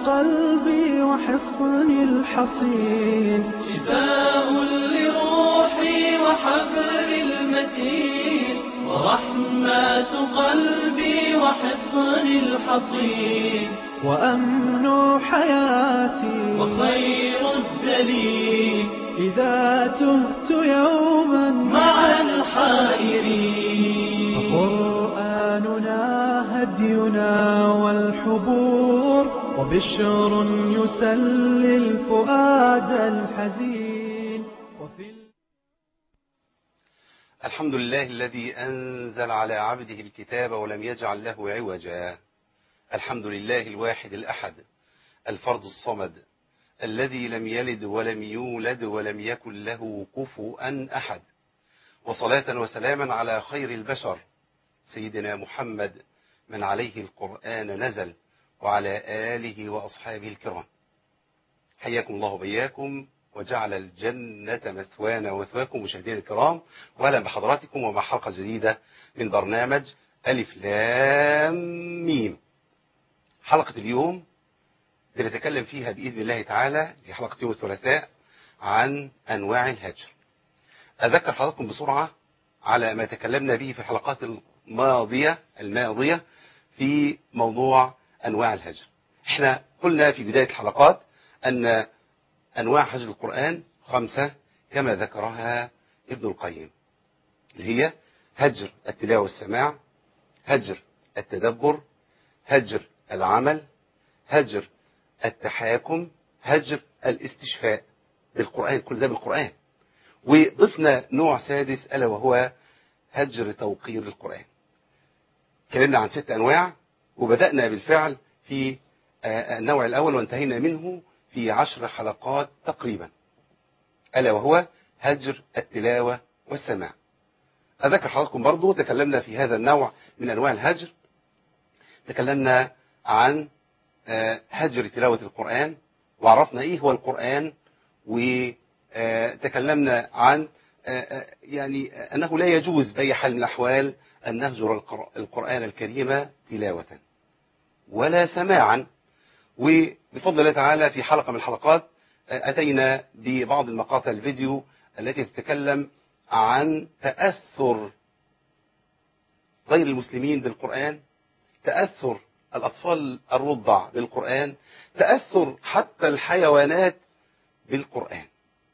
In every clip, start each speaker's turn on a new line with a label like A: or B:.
A: قلبي وحصن الحصين
B: شفاء لروحي وحبل المتين ورحمة قلبي وحصن الحصين
A: وأمن حياتي
B: وخير الدليل
A: إذا تهت يوما
B: مع الحائرين
A: فقرآننا هدينا والحبور وبشر يسلي الفؤاد الحزين وفي
C: الحمد لله الذي أنزل على عبده الكتاب ولم يجعل له عوجا الحمد لله الواحد الأحد الفرد الصمد الذي لم يلد ولم يولد ولم يكن له كفؤا أحد وصلاة وسلاما على خير البشر سيدنا محمد من عليه القرآن نزل وعلى آله وأصحابه الكرام حياكم الله بياكم وجعل الجنة مثوانا ومثواكم مشاهدينا الكرام وأهلا بحضراتكم ومع حلقة جديدة من برنامج ألف لام ميم حلقة اليوم بنتكلم فيها بإذن الله تعالى في حلقة يوم الثلاثاء عن أنواع الهجر أذكر حضراتكم بسرعة على ما تكلمنا به في الحلقات الماضية الماضية في موضوع أنواع الهجر احنا قلنا في بداية الحلقات أن أنواع هجر القرآن خمسة كما ذكرها ابن القيم اللي هي هجر التلاوة والسماع هجر التدبر هجر العمل هجر التحاكم هجر الاستشفاء بالقرآن كل ده بالقرآن وضفنا نوع سادس ألا وهو هجر توقير القرآن اتكلمنا عن ست أنواع وبدأنا بالفعل في النوع الأول وانتهينا منه في عشر حلقات تقريبا ألا وهو هجر التلاوة والسماع أذكر حضراتكم برضو تكلمنا في هذا النوع من أنواع الهجر تكلمنا عن هجر تلاوة القرآن وعرفنا إيه هو القرآن وتكلمنا عن يعني أنه لا يجوز بأي حال من الأحوال أن نهجر القرآن الكريم تلاوة ولا سماعا وبفضل الله تعالى في حلقة من الحلقات أتينا ببعض المقاطع الفيديو التي تتكلم عن تأثر غير المسلمين بالقرآن تأثر الأطفال الرضع بالقرآن تأثر حتى الحيوانات بالقرآن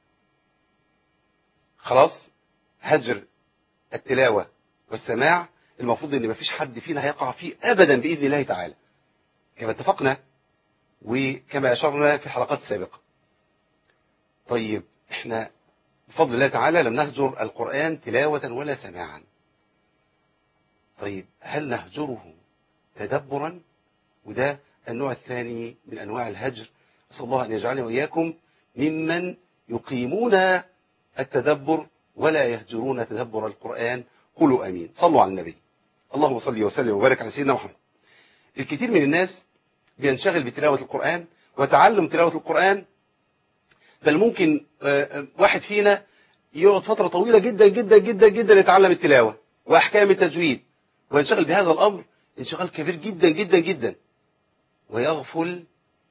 C: خلاص هجر التلاوة والسماع المفروض ان مفيش حد فينا هيقع فيه ابدا باذن الله تعالى كما اتفقنا وكما اشرنا في الحلقات السابقه طيب احنا بفضل الله تعالى لم نهجر القرآن تلاوة ولا سماعا طيب هل نهجره تدبرا وده النوع الثاني من أنواع الهجر أسأل الله أن يجعلنا وإياكم ممن يقيمون التدبر ولا يهجرون تدبر القرآن قولوا أمين صلوا على النبي اللهم صل وسلم وبارك على سيدنا محمد الكثير من الناس بينشغل بتلاوة القرآن وتعلم تلاوة القرآن بل ممكن واحد فينا يقعد فترة طويلة جدا جدا جدا جدا يتعلم التلاوة وأحكام التجويد وينشغل بهذا الأمر انشغال كبير جدا جدا جدا ويغفل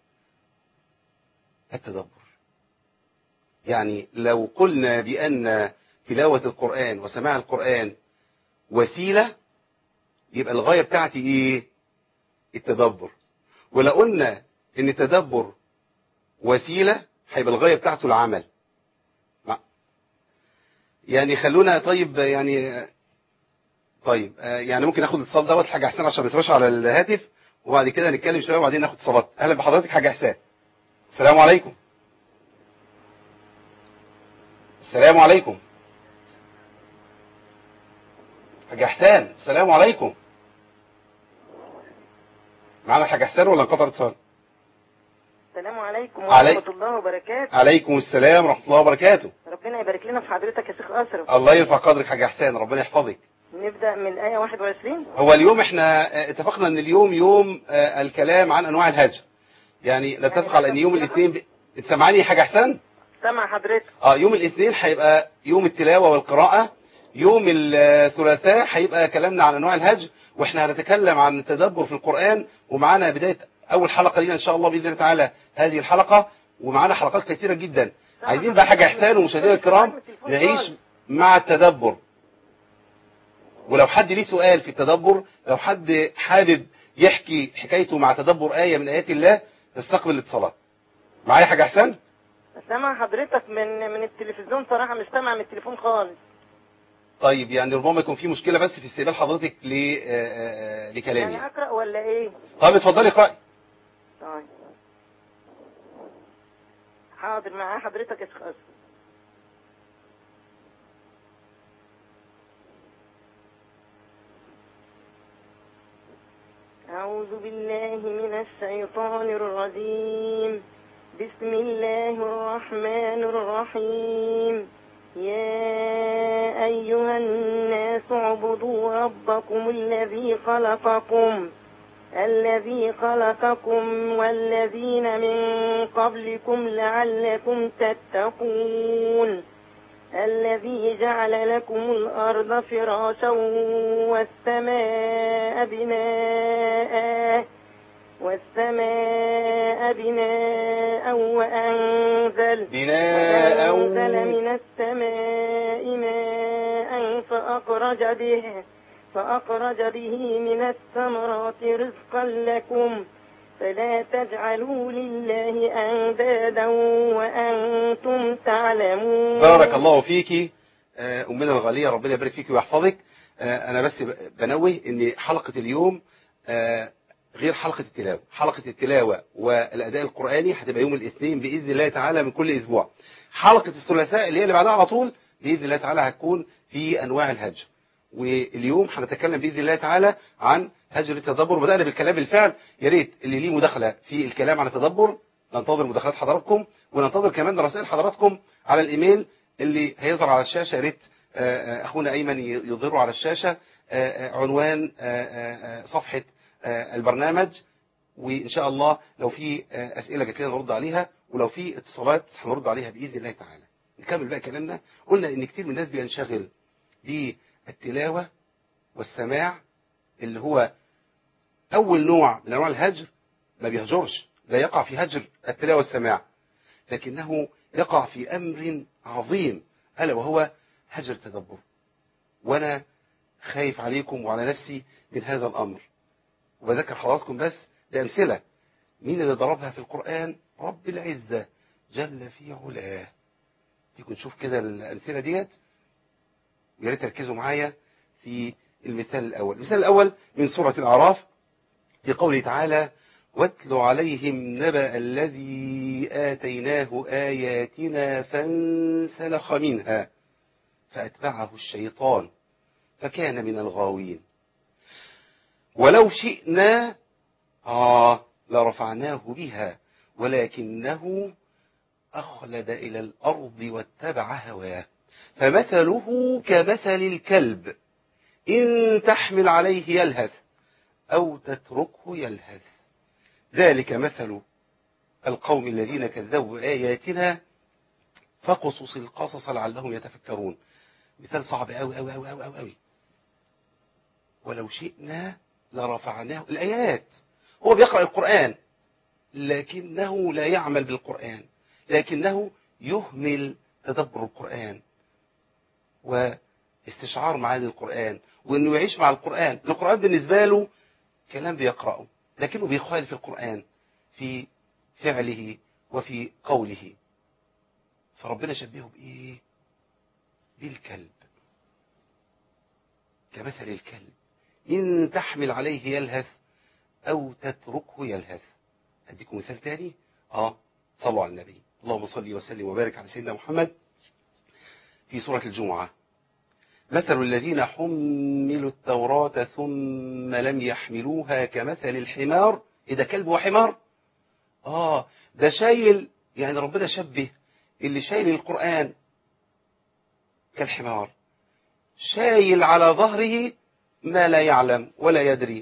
C: التدبر يعني لو قلنا بأن تلاوة القرآن وسماع القرآن وسيلة يبقى الغاية بتاعتي ايه التدبر ولو قلنا ان التدبر وسيلة هيبقى الغاية بتاعته العمل يعني خلونا طيب يعني طيب يعني ممكن اخد الاتصال دوت حاجة احسان عشان ما نسيبهاش على الهاتف وبعد كده نتكلم شويه وبعدين ناخد اتصالات اهلا بحضرتك حاجة احسان السلام عليكم السلام عليكم حاج احسان السلام عليكم معانا الحاج احسان ولا انقطع الاتصال
D: السلام عليكم
C: علي-
D: ورحمة الله وبركاته
C: عليكم السلام ورحمه الله وبركاته
D: ربنا يبارك لنا في حضرتك يا شيخ أشرف
C: الله يرفع قدرك حاج احسان ربنا يحفظك
D: نبدأ من آية 21
C: هو اليوم احنا اه، اتفقنا ان اليوم يوم اه، الكلام عن انواع الهجر يعني نتفق على ان يوم الاثنين ب... انت سامعني يا حاج احسان
D: سمع حضرتك
C: اه يوم الاثنين هيبقى يوم التلاوه والقراءه يوم الثلاثاء هيبقى كلامنا عن انواع الهجر واحنا هنتكلم عن التدبر في القران ومعانا بدايه اول حلقه لينا ان شاء الله باذن الله تعالى هذه الحلقه ومعانا حلقات كثيره جدا عايزين بقى حاجه احسان ومشاهدينا الكرام نعيش مع التدبر ولو حد ليه سؤال في التدبر لو حد حابب يحكي حكايته مع تدبر آية من آيات الله تستقبل الاتصالات معايا حاجة أحسن
D: سامع حضرتك من من التلفزيون صراحة مش سامع من التليفون خالص
C: طيب يعني ربما يكون في مشكلة بس في استقبال حضرتك ل- آه، آه، لكلامي
D: يعني أقرأ ولا إيه؟
C: طيب اتفضلي اقرأي
D: طيب حاضر معاه حضرتك يا شيخ أسد أعوذ بالله من الشيطان الرجيم بسم الله الرحمن الرحيم يا أيها الناس اعبدوا ربكم الذي خلقكم الذي خلقكم والذين من قبلكم لعلكم تتقون الذي جعل لكم الأرض فراشا والسماء بناء والسماء بناء وأنزل
C: بناء
D: وأنزل من السماء ماء فأخرج به فأخرج به من الثمرات رزقا لكم فلا تجعلوا لله أندادا وأنتم تعلمون
C: بارك الله فيكي آه، أمنا الغالية ربنا يبارك فيكي ويحفظك آه، أنا بس ب- بنوه إن حلقة اليوم آه، غير حلقة التلاوة حلقة التلاوة والأداء القرآني هتبقى يوم الاثنين بإذن الله تعالى من كل أسبوع حلقة الثلاثاء اللي هي اللي بعدها على طول بإذن الله تعالى هتكون في أنواع الهجر واليوم هنتكلم بإذن الله تعالى عن هجر التدبر بدأنا بالكلام بالفعل يا ريت اللي ليه مداخلة في الكلام عن التدبر ننتظر مداخلات حضراتكم وننتظر كمان رسائل حضراتكم على الإيميل اللي هيظهر على الشاشة يا ريت آه، آه، أخونا أيمن يظهره على الشاشة آه، آه، عنوان آه، آه، آه، صفحة آه، البرنامج وإن شاء الله لو في آه، أسئلة جات لنا نرد عليها ولو في اتصالات هنرد عليها بإذن الله تعالى نكمل بقى كلامنا قلنا إن كتير من الناس بينشغل بالتلاوة والسماع اللي هو أول نوع من أنواع الهجر ما بيهجرش لا يقع في هجر التلاوة والسماع لكنه يقع في أمر عظيم ألا وهو هجر التدبر وأنا خايف عليكم وعلى نفسي من هذا الأمر وبذكر حضراتكم بس بأمثلة مين اللي ضربها في القرآن رب العزة جل في علاه تيجوا نشوف كده الأمثلة ديت ويا ريت تركزوا معايا في المثال الأول المثال الأول من سورة الأعراف في قوله تعالى واتل عليهم نبأ الذي آتيناه آياتنا فانسلخ منها فأتبعه الشيطان فكان من الغاوين ولو شئنا آه لرفعناه بها ولكنه أخلد إلى الأرض واتبع هواه فمثله كمثل الكلب إن تحمل عليه يلهث أو تتركه يلهث ذلك مثل القوم الذين كذبوا بآياتنا فقصص القصص لعلهم يتفكرون مثال صعب أوي أوي أوي أوي أوي, أوي. ولو شئنا لرفعناه الآيات هو بيقرأ القرآن لكنه لا يعمل بالقرآن لكنه يهمل تدبر القرآن واستشعار معاني القرآن وانه يعيش مع القرآن القرآن بالنسبة له كلام بيقرأه لكنه بيخالف القرآن في فعله وفي قوله فربنا شبهه بإيه بالكلب كمثل الكلب إن تحمل عليه يلهث أو تتركه يلهث أديكم مثال تاني آه صلوا على النبي اللهم صل وسلم وبارك على سيدنا محمد في سورة الجمعة مثل الذين حملوا التوراة ثم لم يحملوها كمثل الحمار إيه ده كلب وحمار آه ده شايل يعني ربنا شبه اللي شايل القرآن كالحمار شايل على ظهره ما لا يعلم ولا يدري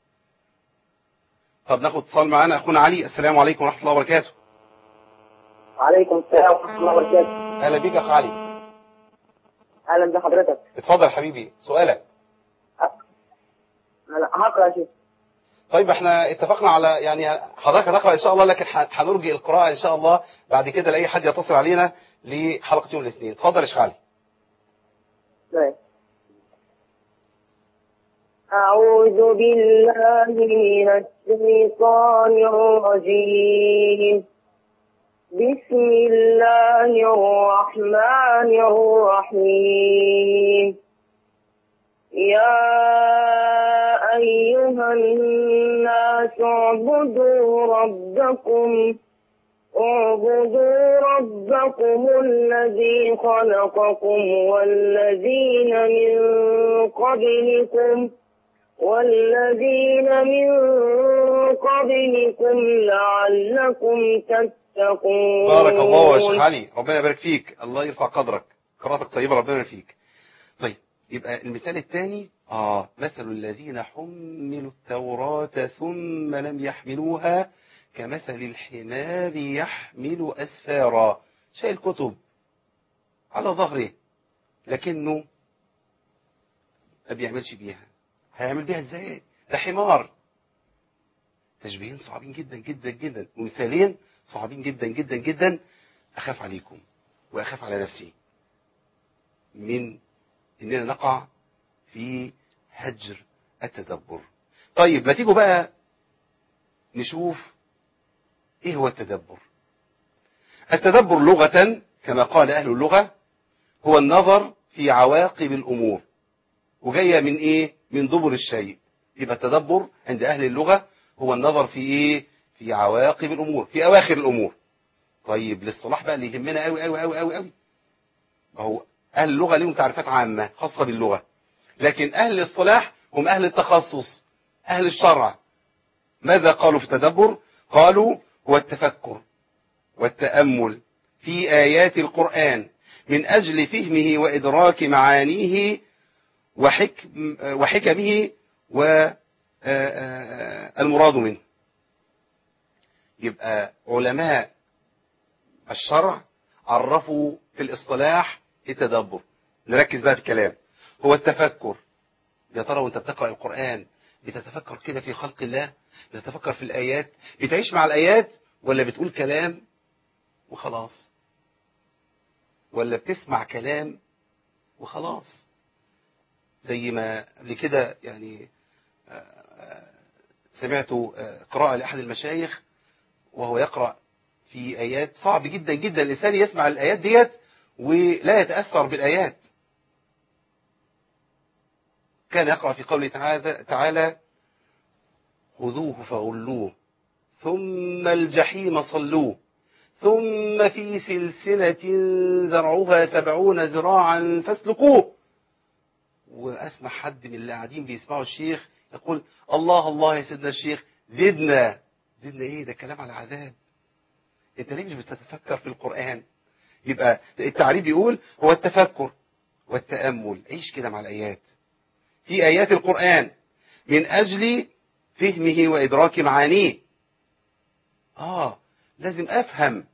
C: طب ناخد اتصال معانا اخونا علي السلام عليكم ورحمه الله وبركاته
E: وعليكم السلام ورحمة الله وبركاته
C: اهلا بيك يا اخ علي
E: أهلا بحضرتك
C: اتفضل حبيبي سؤالك
E: أنا هقرأ يا شيخ
C: طيب احنا اتفقنا على يعني حضرتك هتقرا ان شاء الله لكن ح- هنرجي القراءه ان شاء الله بعد كده لاي حد يتصل علينا لحلقه يوم الاثنين اتفضل يا شيخ علي
E: طيب. أعوذ بالله من الشيطان الرجيم بسم الله الرحمن الرحيم يا أيها الناس اعبدوا ربكم اعبدوا ربكم الذي خلقكم والذين من قبلكم والذين من قبلكم لعلكم تتقون
C: بارك الله يا شيخ علي ربنا يبارك فيك الله يرفع قدرك قراءتك طيبه ربنا يبارك فيك طيب يبقى المثال الثاني اه مثل الذين حملوا التوراة ثم لم يحملوها كمثل الحمار يحمل أسفارا شايل كتب على ظهره لكنه ما بيعملش بيها هيعمل بيها ازاي ده حمار تشبيهين صعبين جدا جدا جدا ومثالين صعبين جدا جدا جدا اخاف عليكم واخاف على نفسي من اننا نقع في هجر التدبر طيب ما تيجوا بقى نشوف ايه هو التدبر التدبر لغة كما قال اهل اللغة هو النظر في عواقب الامور وجاية من ايه من دبر الشيء يبقى التدبر عند اهل اللغة هو النظر في ايه في عواقب الامور في اواخر الامور طيب الاصطلاح بقى اللي يهمنا قوي قوي قوي قوي قوي ما هو اهل اللغة لهم تعريفات عامة خاصة باللغة لكن اهل الاصطلاح هم اهل التخصص اهل الشرع ماذا قالوا في التدبر قالوا هو التفكر والتأمل في آيات القرآن من أجل فهمه وإدراك معانيه وحكم وحكمه والمراد منه يبقى علماء الشرع عرفوا في الاصطلاح التدبر نركز بقى في الكلام هو التفكر يا ترى وانت بتقرأ القرآن بتتفكر كده في خلق الله بتتفكر في الآيات بتعيش مع الآيات ولا بتقول كلام وخلاص ولا بتسمع كلام وخلاص زي ما قبل كده يعني سمعت قراءة لأحد المشايخ وهو يقرأ في آيات صعب جدا جدا الإنسان يسمع الآيات ديت ولا يتأثر بالآيات كان يقرأ في قوله تعالى خذوه فغلوه ثم الجحيم صلوه ثم في سلسلة ذرعها سبعون ذراعا فاسلكوه وأسمع حد من اللي قاعدين بيسمعوا الشيخ يقول الله الله يا سيدنا الشيخ زدنا زدنا ايه ده كلام على عذاب انت ليه مش بتتفكر في القرآن يبقى التعريف بيقول هو التفكر والتأمل عيش كده مع الآيات في آيات القرآن من أجل فهمه وإدراك معانيه آه لازم أفهم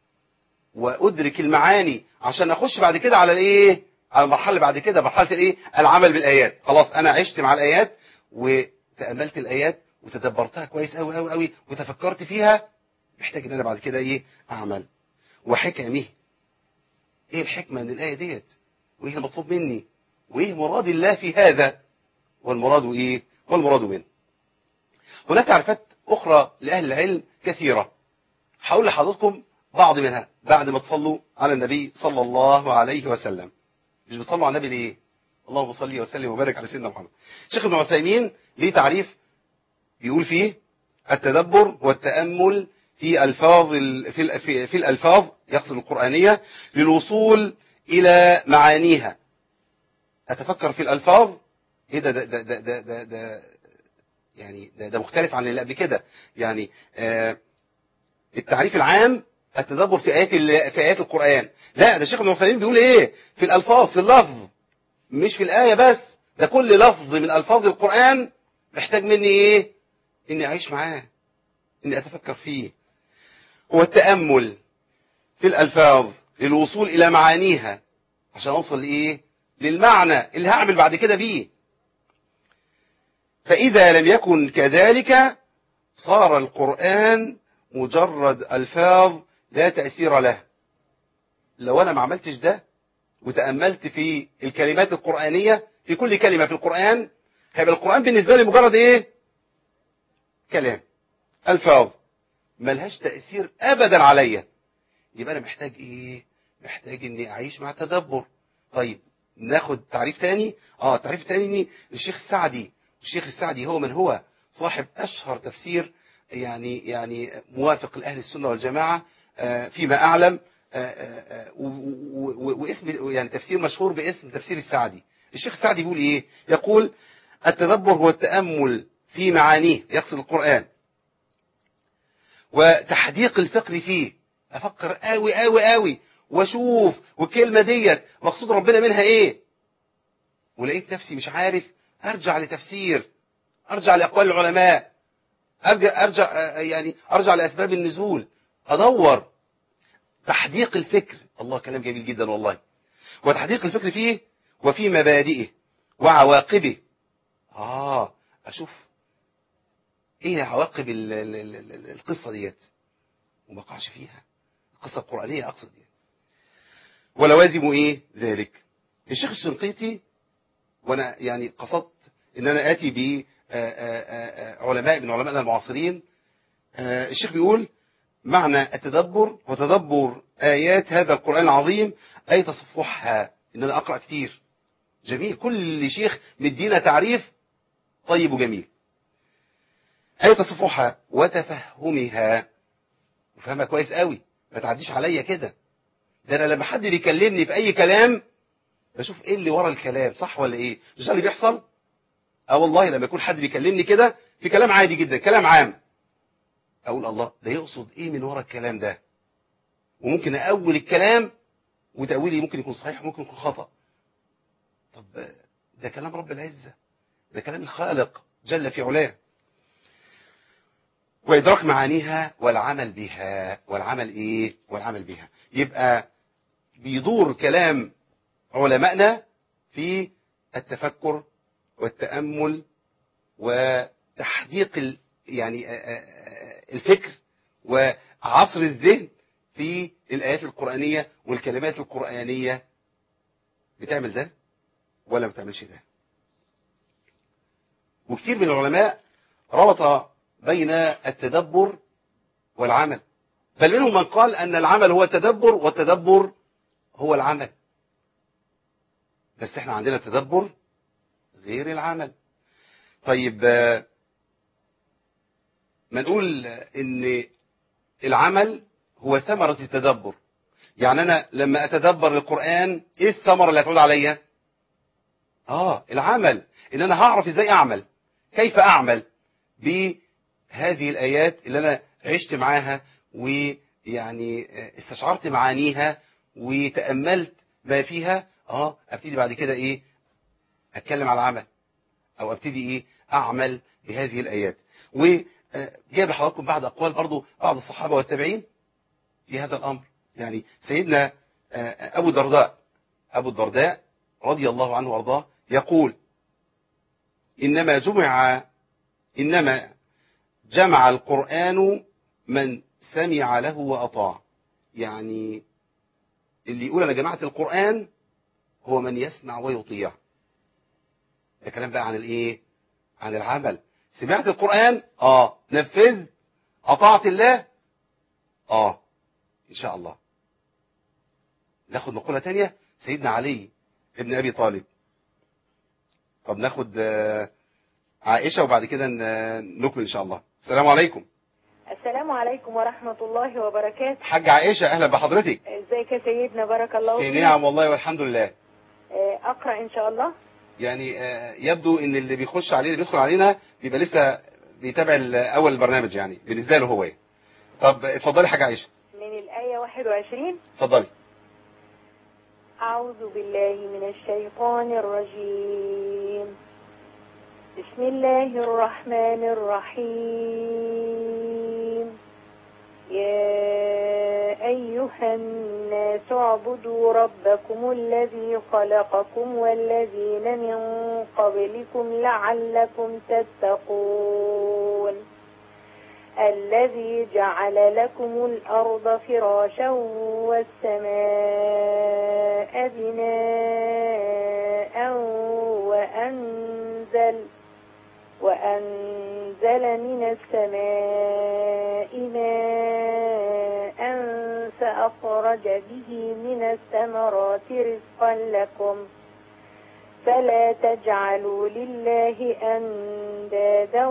C: وأدرك المعاني عشان أخش بعد كده على الإيه على المرحلة اللي بعد كده مرحلة الإيه العمل بالآيات خلاص أنا عشت مع الآيات وتأملت الآيات وتدبرتها كويس أوي أوي أوي وتفكرت فيها محتاج إن أنا بعد كده إيه أعمل وحكمه إيه الحكمة من الآية ديت وإيه المطلوب مني وإيه مراد الله في هذا والمراد إيه والمراد منه هناك تعريفات أخرى لأهل العلم كثيرة هقول لحضراتكم بعض منها بعد ما تصلوا على النبي صلى الله عليه وسلم مش بتصلوا على النبي ليه اللهم صل وسلم وبارك على سيدنا محمد شيخ ابن عثيمين ليه تعريف بيقول فيه التدبر والتأمل في ألفاظ في في, في الألفاظ يقصد القرآنية للوصول إلى معانيها أتفكر في الألفاظ إيه ده ده ده ده ده, ده, ده يعني ده, ده مختلف عن اللي قبل كده يعني آه التعريف العام التدبر في آيات في آيات القرآن لا ده الشيخ ابن عثيمين بيقول إيه في الألفاظ في اللفظ مش في الآية بس ده كل لفظ من ألفاظ القرآن محتاج مني إيه إني أعيش معاه إني أتفكر فيه هو التأمل في الألفاظ للوصول إلى معانيها عشان أوصل لإيه للمعنى اللي هعمل بعد كده بيه فإذا لم يكن كذلك صار القرآن مجرد ألفاظ لا تأثير له لو أنا ما عملتش ده وتأملت في الكلمات القرآنية في كل كلمة في القرآن هيبقى القرآن بالنسبة لي مجرد إيه كلام ألفاظ ملهاش تأثير أبدا عليا يبقى أنا محتاج إيه محتاج إني أعيش مع تدبر طيب ناخد تعريف تاني اه تعريف التاني الشيخ السعدي الشيخ السعدي هو من هو صاحب أشهر تفسير يعني يعني موافق لأهل السنة والجماعة آه، فيما أعلم آه، آه، آه، و- و- و- واسم يعني تفسير مشهور باسم تفسير السعدي الشيخ السعدي بيقول إيه يقول التدبر هو التأمل في معانيه يقصد القرآن وتحديق الفكر فيه أفكر قوي قوي قوي واشوف والكلمة ديت مقصود ربنا منها ايه ولقيت نفسي مش عارف ارجع لتفسير ارجع لاقوال العلماء ارجع ارجع آه، يعني ارجع لاسباب النزول ادور تحديق الفكر الله كلام جميل جدا والله وتحديق الفكر فيه وفي مبادئه وعواقبه اه اشوف ايه عواقب ال- ال- ال- ال- القصه ديت وما اقعش فيها القصه القرانيه اقصد يعني ولوازم ايه ذلك الشيخ الشنقيطي وانا يعني قصدت ان انا اتي ب علماء من علمائنا المعاصرين آه، الشيخ بيقول معنى التدبر وتدبر ايات هذا القران العظيم اي تصفحها ان انا اقرا كتير جميل كل شيخ مدينا تعريف طيب وجميل اي تصفحها وتفهمها وفهمها كويس قوي ما تعديش عليا كده ده انا لما حد بيكلمني في اي كلام بشوف ايه اللي ورا الكلام صح ولا ايه مش ده اللي بيحصل اه والله لما يكون حد بيكلمني كده في كلام عادي جدا كلام عام اقول الله ده يقصد ايه من ورا الكلام ده وممكن اول الكلام وتاويلي ممكن يكون صحيح وممكن يكون خطا طب ده كلام رب العزه ده كلام الخالق جل في علاه وإدراك معانيها والعمل بها والعمل إيه والعمل بها يبقى بيدور كلام علمائنا في التفكر والتأمل وتحديق ال يعني آه، آه، آه، الفكر وعصر الذهن في الآيات القرآنية والكلمات القرآنية بتعمل ده ولا ما بتعملش ده وكثير من العلماء ربط بين التدبر والعمل بل منهم من قال أن العمل هو التدبر والتدبر هو العمل بس احنا عندنا تدبر غير العمل طيب آه، ما نقول ان العمل هو ثمرة التدبر يعني انا لما اتدبر القرآن ايه الثمرة اللي هتعود عليا اه العمل ان انا هعرف ازاي اعمل كيف اعمل بهذه الايات اللي انا عشت معاها ويعني آه، استشعرت معانيها وتأملت ما فيها اه ابتدي بعد كده ايه اتكلم على العمل او ابتدي ايه اعمل بهذه الايات وجايب لحضراتكم بعض اقوال برضو بعض الصحابه والتابعين في هذا الامر يعني سيدنا آه، ابو الدرداء ابو الدرداء رضي الله عنه وارضاه يقول انما جمع انما جمع القران من سمع له واطاع يعني اللي يقول انا جمعت القران هو من يسمع ويطيع ده كلام بقى عن الايه عن العمل سمعت القرآن اه نفذت اطعت الله اه ان شاء الله ناخد مقولة تانية سيدنا علي ابن ابي طالب طب ناخد آه، عائشة وبعد كده ن- نكمل ان شاء الله السلام عليكم
D: السلام عليكم ورحمة الله وبركاته
C: حاج عائشة اهلا بحضرتك
D: ازيك يا سيدنا بارك الله
C: في
D: فيك
C: نعم والله والحمد لله
D: آه، اقرأ ان شاء الله
C: يعني آه، يبدو ان اللي بيخش علينا بيدخل علينا بيبقى لسه بيتابع ال- اول البرنامج يعني بالنسبه له هو إيه. طب اتفضلي حاجه عائشه
D: من الآية 21
C: اتفضلي
D: أعوذ بالله من الشيطان الرجيم بسم الله الرحمن الرحيم يا أيها
F: أيها الناس اعبدوا ربكم الذي خلقكم والذين من قبلكم لعلكم تتقون الذي جعل لكم الأرض فراشا والسماء بناء وأنزل وأنزل من السماء ماء فأخرج به من الثمرات رزقا لكم فلا تجعلوا لله أندادا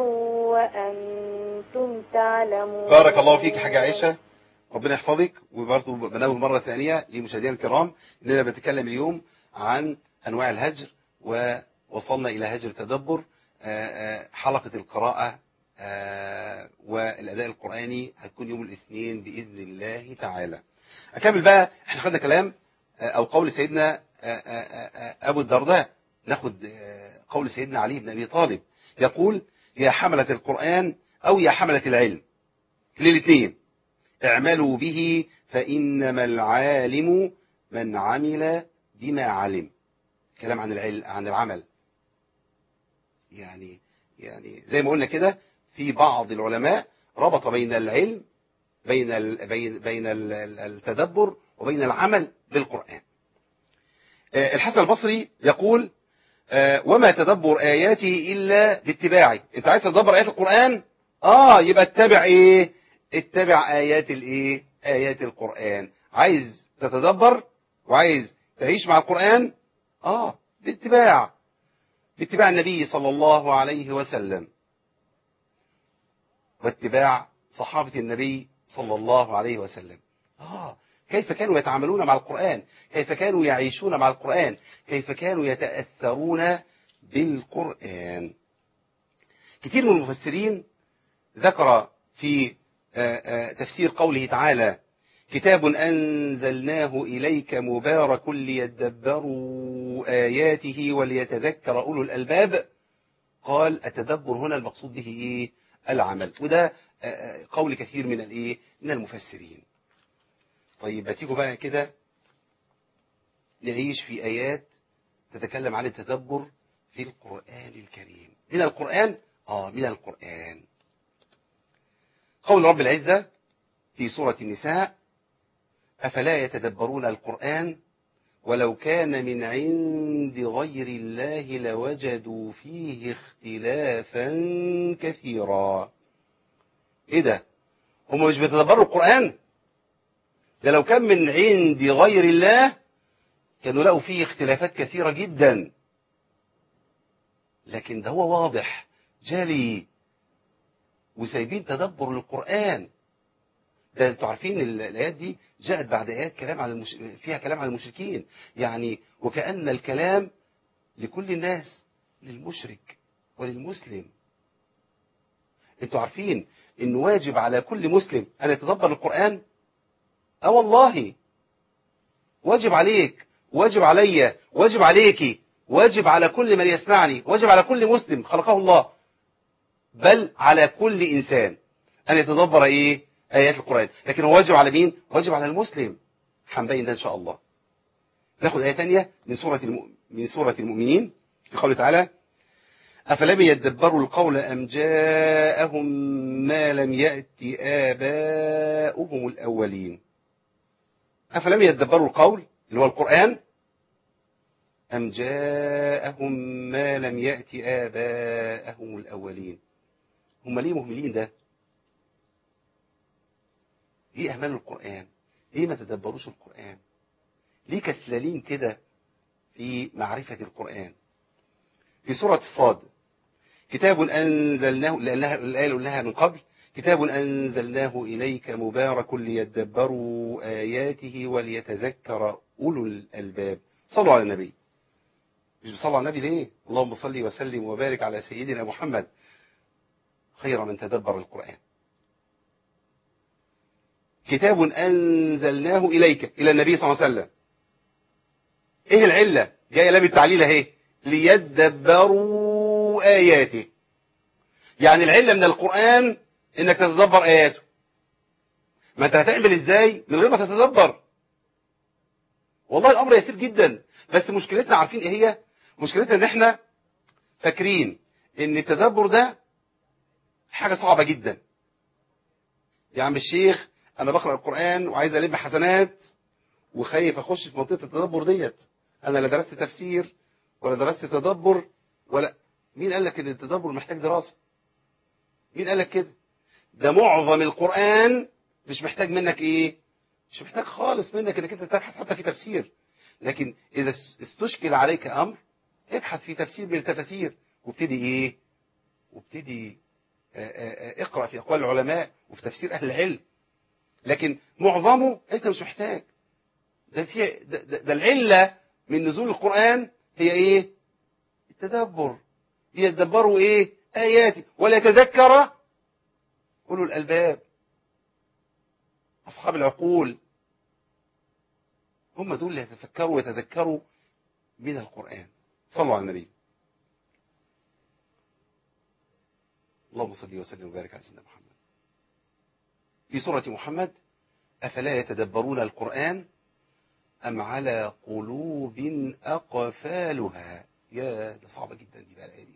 F: وأنتم تعلمون
C: بارك الله فيك حاجة عائشة ربنا يحفظك وبرضه بنوه مرة ثانية لمشاهدينا الكرام إننا بنتكلم اليوم عن أنواع الهجر ووصلنا إلى هجر تدبر آه، آه، حلقة القراءة آه، والأداء القرآني هتكون يوم الاثنين بإذن الله تعالى أكمل بقى احنا خدنا كلام آه، أو قول سيدنا آه، آه، آه، أبو الدرداء ناخد آه، قول سيدنا علي بن أبي طالب يقول يا حملة القرآن أو يا حملة العلم للاثنين اعملوا به فإنما العالم من عمل بما علم كلام عن العلم عن العمل يعني يعني زي ما قلنا كده في بعض العلماء ربط بين العلم بين ال بين بين ال- ال- التدبر وبين العمل بالقرآن آه، الحسن البصري يقول آه، وما تدبر آياته إلا باتباعي انت عايز تدبر آيات القرآن اه يبقى اتبع ايه اتبع آيات الايه آيات القرآن عايز تتدبر وعايز تعيش مع القرآن اه باتباع باتباع النبي صلى الله عليه وسلم واتباع صحابة النبي صلى الله عليه وسلم آه كيف كانوا يتعاملون مع القرآن كيف كانوا يعيشون مع القرآن كيف كانوا يتأثرون بالقرآن كثير من المفسرين ذكر في آه، آه، تفسير قوله تعالى كتاب أنزلناه إليك مبارك ليدبروا آياته وليتذكر أولو الألباب قال التدبر هنا المقصود به إيه؟ العمل وده آه، آه، قول كثير من الإيه؟ من المفسرين طيب بتيجوا بقى كده نعيش في آيات تتكلم عن التدبر في القرآن الكريم من القرآن آه من القرآن قول رب العزة في سورة النساء أفلا يتدبرون القرآن ولو كان من عند غير الله لوجدوا فيه اختلافا كثيرا ايه ده هم مش بيتدبروا القرآن ده لو كان من عند غير الله كانوا لقوا فيه اختلافات كثيرة جدا لكن ده هو واضح جلي وسايبين تدبر للقرآن ده انتوا عارفين ال- الايات دي جاءت بعد ايات كلام عن المش... فيها كلام عن المشركين يعني وكأن الكلام لكل الناس للمشرك وللمسلم انتوا عارفين انه واجب على كل مسلم ان يتدبر القرآن اه والله واجب عليك واجب عليا واجب عليكي واجب على كل من يسمعني واجب على كل مسلم خلقه الله بل على كل إنسان أن يتدبر إيه آيات القرآن لكن هو واجب على مين واجب على المسلم هنبين ده إن شاء الله ناخد آية تانية من سورة الم... من سورة المؤمنين في قوله تعالى أفلم يدبروا القول أم جاءهم ما لم يأت آباؤهم الأولين أفلم يدبروا القول اللي هو القرآن أم جاءهم ما لم يأت آباءهم الأولين هم ليه مهملين ده ليه أهملوا القرآن ليه ما تدبروش القرآن ليه كسلانين كده في معرفة القرآن في سورة الصاد كتاب أنزلناه لأنها الآية اللي قلناها من قبل كتاب أنزلناه إليك مبارك ليدبروا آياته وليتذكر أولو الألباب صلوا على النبي مش بصلوا على النبي ليه اللهم صل وسلم وبارك على سيدنا محمد خير من تدبر القرآن كتاب أنزلناه إليك إلى النبي صلى الله عليه وسلم إيه العلة جاية لام التعليل اهي ليدبروا آياته يعني العلة من القرآن إنك تتدبر آياته ما انت هتعمل ازاي من غير ما تتدبر والله الامر يسير جدا بس مشكلتنا عارفين ايه هي مشكلتنا ان احنا فاكرين ان التدبر ده حاجة صعبة جدا يا عم الشيخ انا بقرأ القرآن وعايز الم حسنات وخايف اخش في منطقة التدبر ديت انا لا درست تفسير ولا درست تدبر ولا مين قال لك ان التدبر محتاج دراسة مين قال لك كده ده معظم القرآن مش محتاج منك ايه مش محتاج خالص منك انك انت تبحث حتى في تفسير لكن اذا استشكل عليك امر ابحث في تفسير من التفاسير وابتدي ايه وابتدي آآ آآ اقرأ في اقوال العلماء وفي تفسير اهل العلم لكن معظمه انت مش محتاج ده, في ده, ده, ده العلة من نزول القرآن هي ايه التدبر يتدبروا ايه اياتي ولا يتذكر أولو الألباب أصحاب العقول هم دول اللي يتفكروا ويتذكروا من القرآن صلوا على النبي اللهم صل وسلم وبارك على سيدنا محمد في سورة محمد أفلا يتدبرون القرآن أم على قلوب أقفالها يا ده صعبة جدا دي بقى الآية دي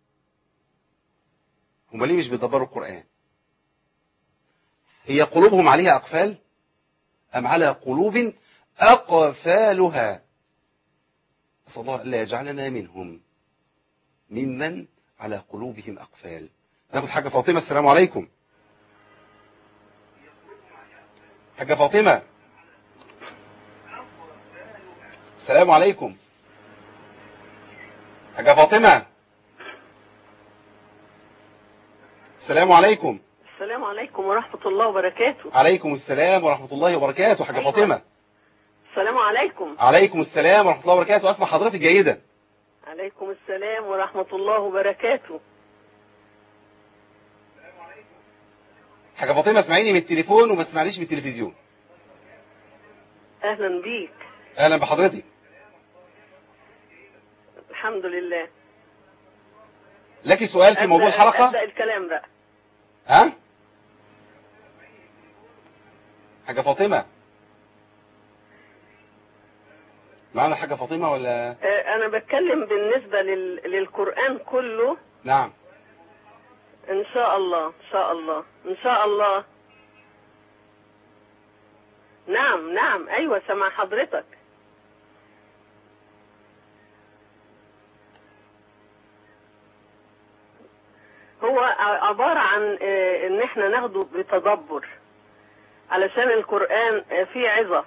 C: هم ليه مش بيدبروا القرآن هي قلوبهم عليها أقفال أم على قلوب أقفالها أسأل الله ألا يجعلنا منهم ممن على قلوبهم أقفال ناخد حاجة فاطمة السلام عليكم حاجة فاطمة السلام عليكم حاجة فاطمة السلام عليكم
G: السلام عليكم ورحمة الله وبركاته
C: عليكم السلام ورحمة الله وبركاته حاجة
G: أيوة.
C: فاطمة
G: السلام عليكم
C: عليكم السلام ورحمة الله وبركاته أسمع حضرتك جيدا
G: عليكم السلام ورحمة الله وبركاته
C: حاجة فاطمة اسمعيني من التليفون وما تسمعنيش من التلفزيون
G: أهلا بيك
C: أهلا بحضرتك
G: الحمد لله
C: لك سؤال في موضوع
G: أبدأ-
C: الحلقة
G: أبدأ الكلام بقى
C: ها حاجة فاطمة معنا حاجة فاطمة ولا
G: آه، أنا بتكلم بالنسبة لل... للقرآن كله
C: نعم
G: إن شاء الله إن شاء الله إن شاء الله نعم نعم أيوة سمع حضرتك هو ع- عبارة عن آه، إن إحنا ناخده بتدبر علشان القرآن آه، فيه عظة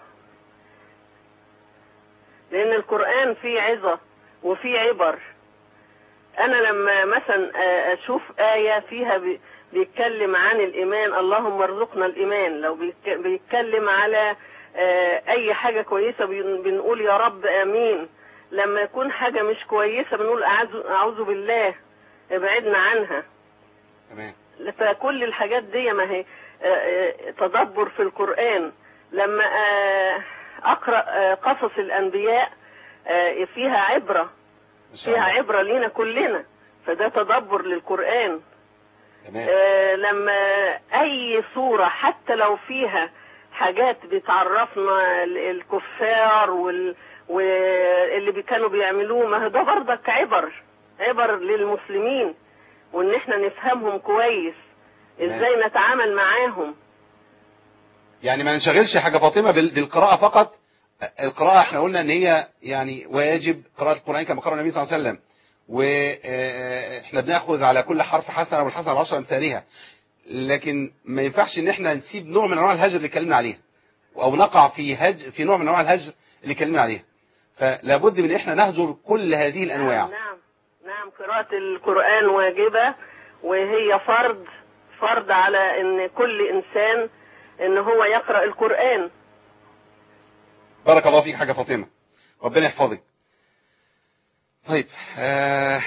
G: لأن القرآن فيه عظة وفيه عبر أنا لما مثلا آه، أشوف آية فيها بي- بيتكلم عن الإيمان اللهم ارزقنا الإيمان لو بيتك- بيتكلم على آه، أي حاجة كويسة بن- بنقول يا رب آمين لما يكون حاجة مش كويسة بنقول أعوذ أعوذ بالله ابعدنا عنها
C: تمام
G: فكل الحاجات دي ما هي آه، آه، تدبر في القرآن لما آه، أقرأ آه، قصص الأنبياء آه، فيها عبرة
C: ما شاء
G: فيها
C: الله
G: عبرة لينا كلنا فده تدبر للقرآن
C: تمام
G: آه، لما أي صورة حتى لو فيها حاجات بتعرفنا ال- الكفار وال واللي بي- كانوا بيعملوه ما هو ده برضك عبر عبر للمسلمين وان احنا نفهمهم كويس
C: تمام.
G: ازاي نتعامل معاهم
C: يعني ما ننشغلش حاجة فاطمة بال- بالقراءة فقط القراءة احنا قلنا ان هي يعني واجب قراءة القرآن كما قرأ النبي صلى الله عليه وسلم واحنا بناخذ على كل حرف حسنة والحسنة بعشر امثالها لكن ما ينفعش ان احنا نسيب نوع من انواع الهجر اللي اتكلمنا عليها او نقع في هج في نوع من انواع الهجر اللي اتكلمنا عليها فلا بد من ان احنا نهجر كل هذه الانواع
G: نعم نعم نعم قراءة القرآن واجبة وهي فرض فرض على ان كل انسان ان هو يقرأ القرآن
C: بارك الله فيك حاجة فاطمة ربنا يحفظك طيب آه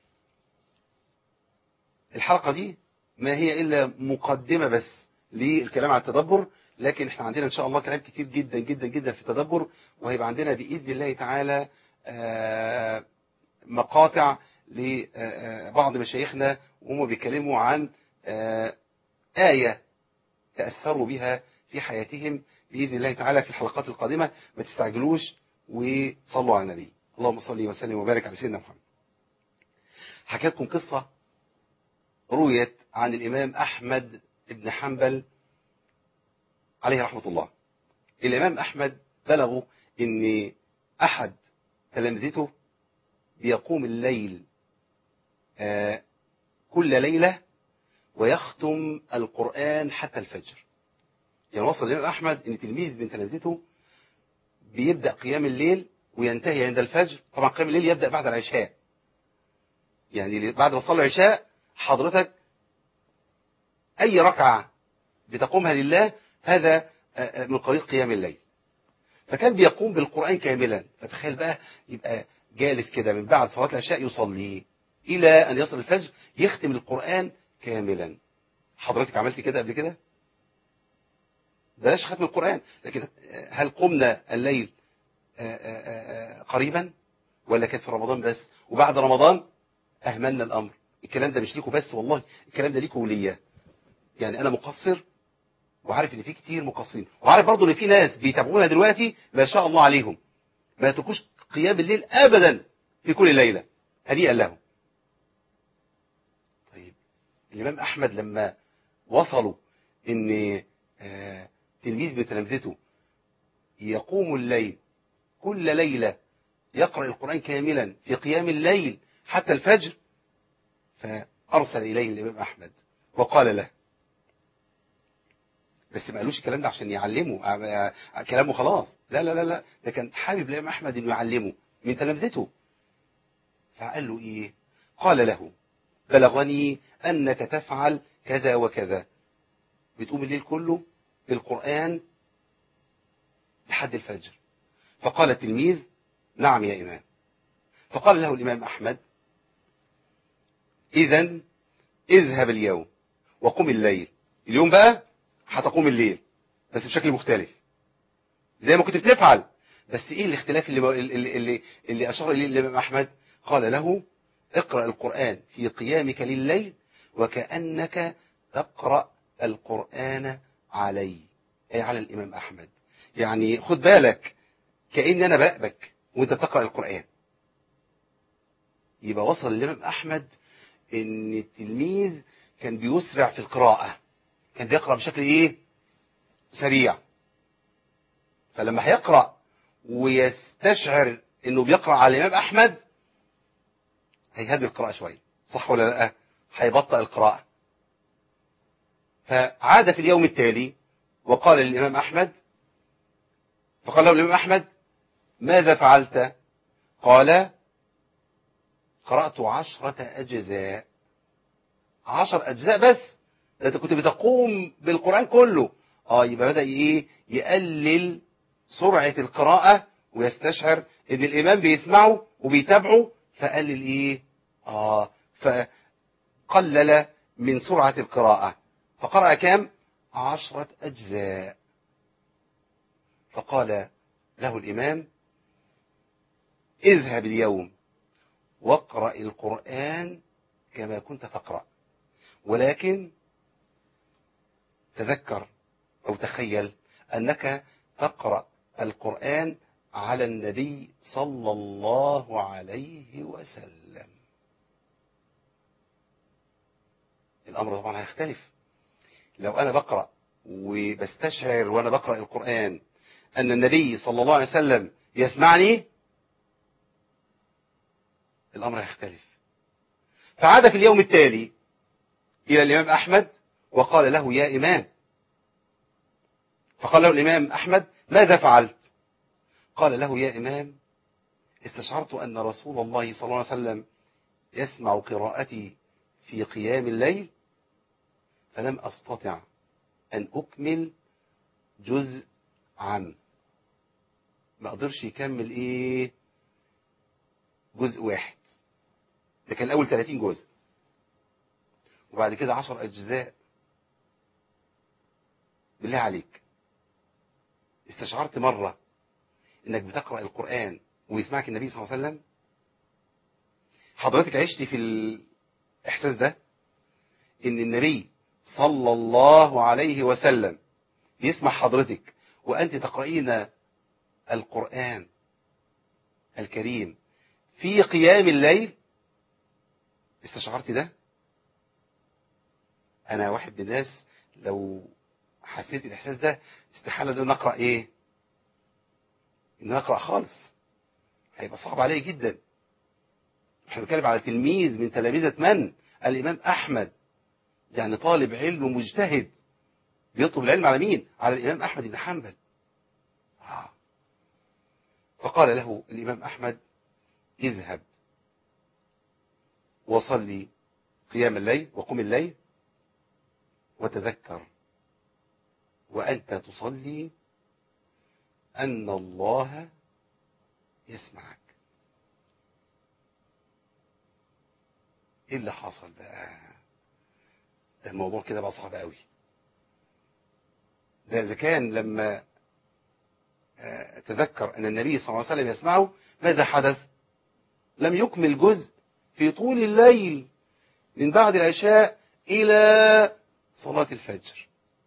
C: الحلقة دي ما هي إلا مقدمة بس للكلام على التدبر لكن احنا عندنا إن شاء الله كلام كتير جدا جدا جدا في التدبر وهيبقى عندنا بإذن الله تعالى آه مقاطع لبعض مشايخنا وهم بيتكلموا عن آه آية تأثروا بها في حياتهم بإذن الله تعالى في الحلقات القادمة ما تستعجلوش وصلوا على النبي اللهم صل وسلم وبارك على سيدنا محمد حكيت لكم قصة رويت عن الإمام أحمد بن حنبل عليه رحمة الله الإمام أحمد بلغوا أن أحد تلامذته بيقوم الليل آه كل ليلة ويختم القرآن حتى الفجر يعني وصل الإمام أحمد أن تلميذ من تلامذته بيبدأ قيام الليل وينتهي عند الفجر طبعا قيام الليل يبدأ بعد العشاء يعني بعد ما تصلي العشاء حضرتك أي ركعة بتقومها لله هذا من قبيل قيام الليل فكان بيقوم بالقرآن كاملا فتخيل بقى يبقى جالس كده من بعد صلاة العشاء يصلي إلى أن يصل الفجر يختم القرآن كاملا حضرتك عملت كده قبل كده بلاش ختم القرآن لكن هل قمنا الليل قريبا ولا كان في رمضان بس وبعد رمضان أهملنا الأمر الكلام ده مش ليكوا بس والله الكلام ده ليكوا وليا يعني أنا مقصر وعارف ان في كتير مقصرين وعارف برضو ان في ناس بيتابعونا دلوقتي ما شاء الله عليهم ما يتركوش قيام الليل ابدا في كل ليله هنيئا لهم طيب الامام احمد لما وصلوا ان آه تلميذ من تلامذته يقوم الليل كل ليله يقرا القران كاملا في قيام الليل حتى الفجر فارسل اليه الامام احمد وقال له بس ما قالوش الكلام ده عشان يعلمه كلامه خلاص لا لا لا لا ده كان حابب الامام احمد انه يعلمه من تلامذته فقال له ايه قال له بلغني انك تفعل كذا وكذا بتقوم الليل كله بالقران لحد الفجر فقال التلميذ نعم يا امام فقال له الامام احمد اذا اذهب اليوم وقم الليل اليوم بقى هتقوم الليل بس بشكل مختلف زي ما كنت بتفعل بس ايه الاختلاف اللي اللي اللي, اللي اشار اليه الامام احمد قال له اقرا القران في قيامك لليل وكانك تقرا القران علي اي على الامام احمد يعني خد بالك كان انا براقبك وانت بتقرا القران يبقى وصل الامام احمد ان التلميذ كان بيسرع في القراءه كان بيقرأ بشكل ايه سريع فلما هيقرأ ويستشعر انه بيقرأ على الامام احمد هيهدي القراءة شوية صح ولا لا هيبطأ القراءة فعاد في اليوم التالي وقال للامام احمد فقال له الامام احمد ماذا فعلت قال قرأت عشرة اجزاء عشر اجزاء بس ده انت كنت بتقوم بالقرآن كله اه يبقى بدأ ايه يقلل سرعة القراءة ويستشعر ان الامام بيسمعه وبيتابعه فقلل ايه اه فقلل من سرعة القراءة فقرأ كام عشرة اجزاء فقال له الامام اذهب اليوم واقرأ القرآن كما كنت تقرأ ولكن تذكر أو تخيل أنك تقرأ القرآن على النبي صلى الله عليه وسلم الأمر طبعا هيختلف لو أنا بقرأ وبستشعر وأنا بقرأ القرآن أن النبي صلى الله عليه وسلم يسمعني الأمر هيختلف فعاد في اليوم التالي إلى الإمام أحمد وقال له يا إمام فقال له الإمام أحمد ماذا فعلت قال له يا إمام استشعرت أن رسول الله صلى الله عليه وسلم يسمع قراءتي في قيام الليل فلم أستطع أن أكمل جزء عام ما قدرش يكمل إيه جزء واحد ده كان الأول 30 جزء وبعد كده 10 أجزاء بالله عليك استشعرت مرة انك بتقرأ القرآن ويسمعك النبي صلى الله عليه وسلم حضرتك عشت في الإحساس ده ان النبي صلى الله عليه وسلم يسمع حضرتك وأنت تقرأين القرآن الكريم في قيام الليل استشعرت ده أنا واحد من الناس لو حسيت الإحساس ده استحالة أن نقرأ إيه إن نقرأ خالص هيبقى صعب عليه جدا احنا بنتكلم على تلميذ من تلاميذة من الإمام أحمد يعني طالب علم مجتهد بيطلب العلم على مين على الإمام أحمد بن حنبل آه. فقال له الإمام أحمد اذهب وصلي قيام الليل وقم الليل وتذكر وأنت تصلي أن الله يسمعك ايه اللي حصل بقى ده الموضوع كده بقى صعب قوي ده اذا كان لما آه، تذكر ان النبي صلى الله عليه وسلم يسمعه ماذا حدث لم يكمل جزء في طول الليل من بعد العشاء الى صلاة الفجر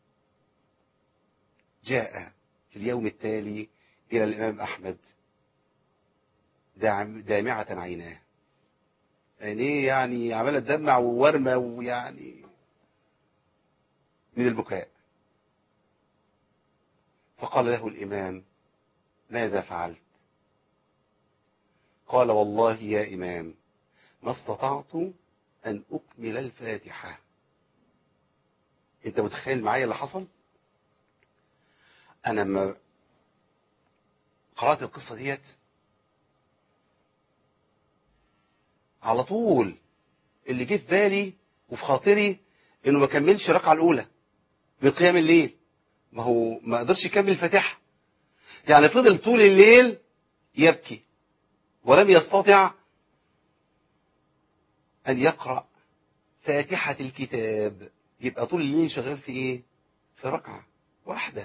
C: جاء في اليوم التالي الى الامام احمد دام- دامعة عيناه عينيه يعني عمالة تدمع وورمة ويعني من البكاء فقال له الإمام ماذا فعلت قال والله يا إمام ما استطعت أن أكمل الفاتحة أنت متخيل معايا اللي حصل أنا لما قرأت القصة ديت على طول اللي جه في بالي وفي خاطري انه ما كملش الركعه الاولى من قيام الليل ما هو ما قدرش يكمل الفاتحه يعني فضل طول الليل يبكي ولم يستطع ان يقرا فاتحه الكتاب يبقى طول الليل شغال في ايه في ركعه واحده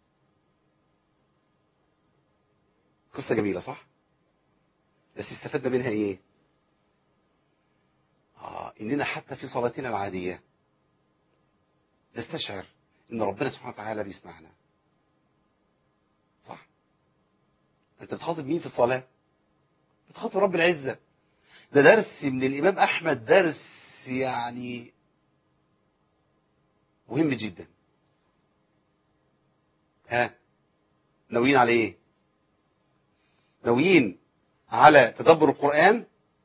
C: قصه جميله صح بس استفدنا منها ايه آه إننا حتى في صلاتنا العادية نستشعر إن ربنا سبحانه وتعالى بيسمعنا صح أنت بتخاطب مين في الصلاة بتخاطب رب العزة ده درس من الإمام أحمد درس يعني مهم جدا ها ناويين على ايه ناويين على تدبر القرآن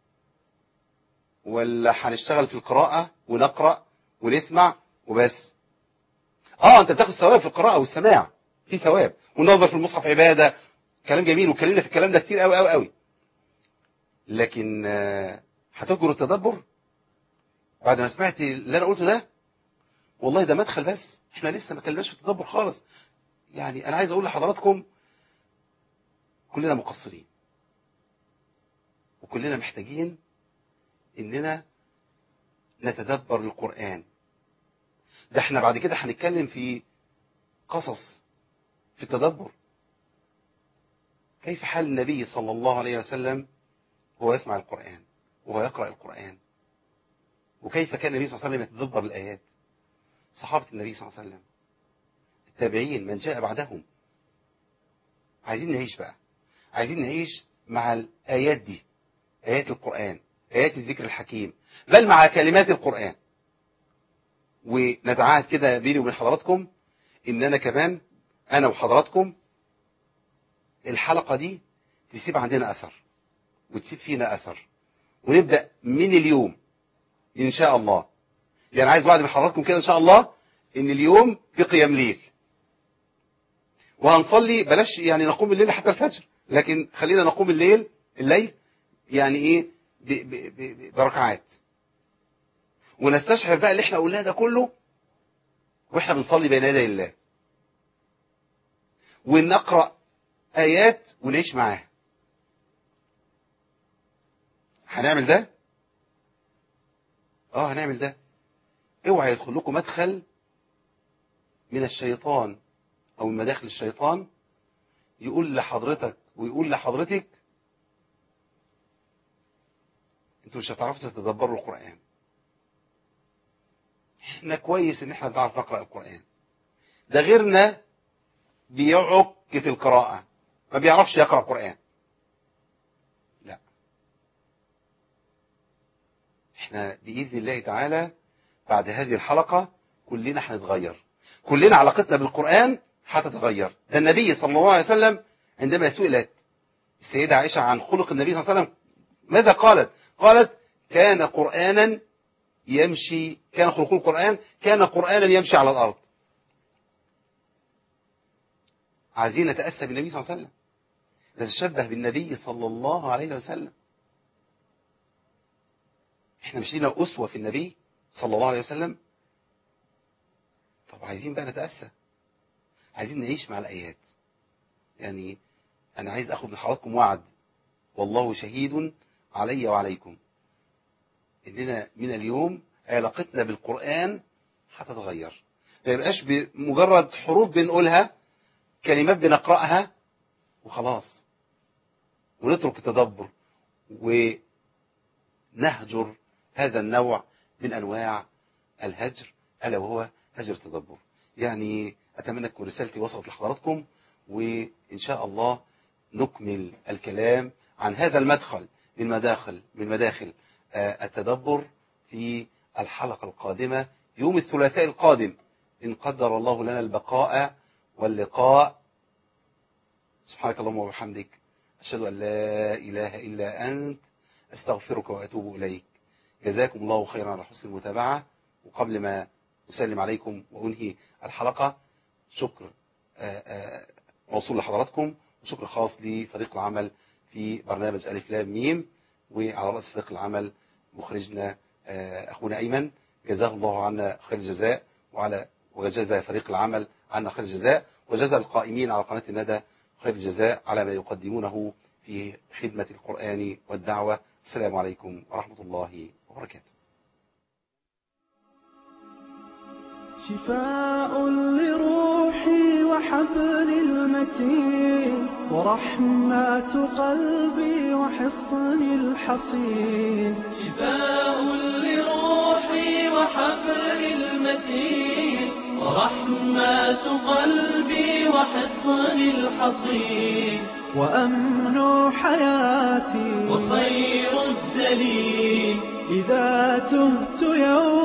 C: ولا هنشتغل في القراءة ونقرأ ونسمع وبس اه انت بتاخد ثواب في القراءة والسماع في ثواب والنظر في المصحف عبادة كلام جميل واتكلمنا في الكلام ده كتير قوي قوي قوي لكن آه، هتجر التدبر بعد ما سمعت اللي انا قلته ده والله ده مدخل بس احنا لسه ما اتكلمناش في التدبر خالص يعني انا عايز اقول لحضراتكم كلنا مقصرين وكلنا محتاجين اننا نتدبر القرآن ده احنا بعد كده هنتكلم في قصص في التدبر كيف حال النبي صلى الله عليه وسلم وهو يسمع القرآن وهو يقرأ القرآن وكيف كان النبي صلى الله عليه وسلم يتدبر الآيات صحابة النبي صلى الله عليه وسلم التابعين من جاء بعدهم عايزين نعيش بقى عايزين نعيش مع الآيات دي آيات القرآن آيات الذكر الحكيم بل مع كلمات القرآن ونتعاهد كده بيني وبين حضراتكم إن أنا كمان أنا وحضراتكم الحلقة دي تسيب عندنا أثر وتسيب فينا أثر ونبدأ من اليوم إن شاء الله يعني عايز بعد من حضراتكم كده إن شاء الله إن اليوم في قيام ليل وهنصلي بلاش يعني نقوم الليل حتى الفجر لكن خلينا نقوم الليل الليل يعني ايه ب- ب- ب- بركعات ونستشعر بقى اللي احنا قلناه ده كله واحنا بنصلي بين يدي الله ونقرا ايات ونعيش معاها هنعمل ده اه هنعمل ده اوعى يدخل لكم مدخل من الشيطان او من مداخل الشيطان يقول لحضرتك ويقول لحضرتك انتوا مش هتعرفوا تتدبروا القرآن احنا كويس ان احنا بنعرف نقرأ القرآن ده غيرنا بيعك في القراءة ما بيعرفش يقرأ قرآن لا احنا بإذن الله تعالى بعد هذه الحلقة كلنا هنتغير كلنا علاقتنا بالقرآن هتتغير ده النبي صلى الله عليه وسلم عندما سئلت السيدة عائشة عن خلق النبي صلى الله عليه وسلم ماذا قالت قالت كان قرآنا يمشي كان خلق القرآن كان قرآنا يمشي على الأرض عايزين نتأسى بالنبي صلى الله عليه وسلم نتشبه بالنبي صلى الله عليه وسلم احنا مش لينا أسوة في النبي صلى الله عليه وسلم طب عايزين بقى نتأسى عايزين نعيش مع الآيات يعني أنا عايز أخذ من حضراتكم وعد والله شهيد علي وعليكم إننا من اليوم علاقتنا بالقرآن هتتغير ما يبقاش بمجرد حروف بنقولها كلمات بنقرأها وخلاص ونترك التدبر ونهجر هذا النوع من أنواع الهجر ألا وهو هجر التدبر يعني أتمنى تكون رسالتي وصلت لحضراتكم وإن شاء الله نكمل الكلام عن هذا المدخل من مداخل من مداخل التدبر في الحلقة القادمة يوم الثلاثاء القادم إن قدر الله لنا البقاء واللقاء سبحانك اللهم وبحمدك أشهد أن لا إله إلا أنت أستغفرك وأتوب إليك جزاكم الله خيرا على حسن المتابعة وقبل ما أسلم عليكم وأنهي الحلقة شكر موصول لحضراتكم وشكر خاص لفريق العمل في برنامج ألف لام ميم وعلى رأس فريق العمل مخرجنا أخونا أيمن جزاه الله عنا خير الجزاء وعلى وجزا فريق العمل عنا خير الجزاء وجزا القائمين على قناة الندى خير الجزاء على ما يقدمونه في خدمة القرآن والدعوة السلام عليكم ورحمة الله وبركاته
A: شفاء لروحي وحبل المتين ورحمة قلبي وحصن الحصين
B: شفاء لروحي وحبل المتين ورحمة قلبي وحصن الحصين
A: وأمن حياتي
B: وخير الدليل
A: إذا تهت يوم